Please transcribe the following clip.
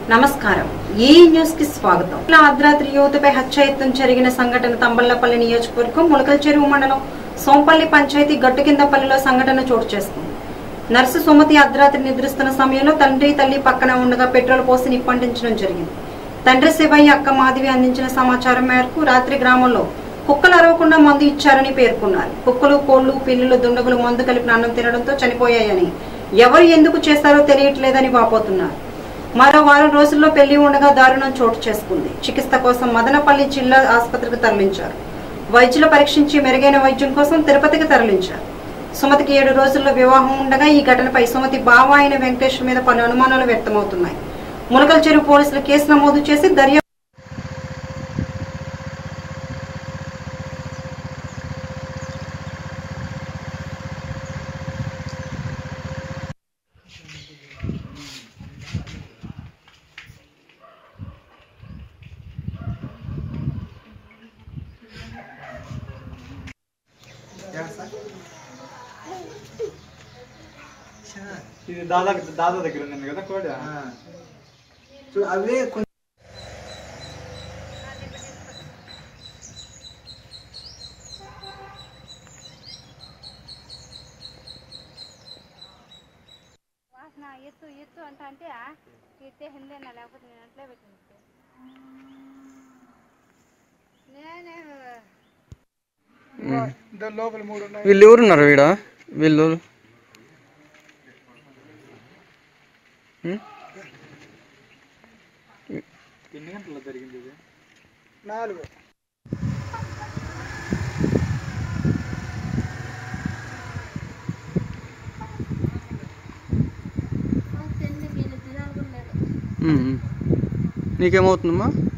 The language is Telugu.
నమస్కారం ఈ న్యూస్ కి స్వాగతం ఇలా అర్ధరాత్రి యువతపై హత్యాయత్నం జరిగిన సంఘటన తంబళ్లపల్లి నియోజకవర్గం ములకల చెరువు మండలం సోంపల్లి పంచాయతీ గట్టు కిందపల్లిలో సంఘటన చోటు చేసుకుంది నర్సు సుమతి అర్ధరాత్రి నిద్రిస్తున్న సమయంలో తండ్రి తల్లి పక్కన ఉండగా పెట్రోల్ పోసి నిప్పంటించడం జరిగింది తండ్రి శివయ్య అక్క మాధవి అందించిన సమాచారం మేరకు రాత్రి గ్రామంలో కుక్కలు అరవకుండా మందు ఇచ్చారని పేర్కొన్నారు కుక్కలు కోళ్లు పిల్లులు దుండగులు మందు కలిపిన అన్నం తినడంతో చనిపోయాయని ఎవరు ఎందుకు చేస్తారో తెలియట్లేదని వాపోతున్నారు మరో వారం రోజుల్లో పెళ్లి ఉండగా దారుణం చోటు చేసుకుంది చికిత్స కోసం మదనపల్లి జిల్లా ఆసుపత్రికి తరలించారు వైద్యులు పరీక్షించి మెరుగైన వైద్యం కోసం తిరుపతికి తరలించారు సుమతికి ఏడు రోజుల్లో వివాహం ఉండగా ఈ ఘటనపై సుమతి బావ అయిన వెంకటేశ్వర మీద పలు అనుమానాలు వ్యక్తమవుతున్నాయి ములకల చెరువు పోలీసులు కేసు నమోదు చేసి దర్యాప్తు ఇది దాదా దాదా దగ్గర ఉంది కదా కోడి చూ అవే కొంచెం వాసన ఎత్తు ఎత్తు అంట అంటే ఎత్తే హిందేనా లేకపోతే నేను అట్లే పెట్టింది నేనే లోపల మూడు ఉన్నాయి వీళ్ళు ఎవరున్నారు వీడ వీళ్ళు ఉం? ఎన్ని గంటల్లో జరిగింది ఇది నాలుగు తిండి వీళ్ళు తినాలి కూడా లేదు ఉం, ఉం. నీకేమవుతుందమ్మా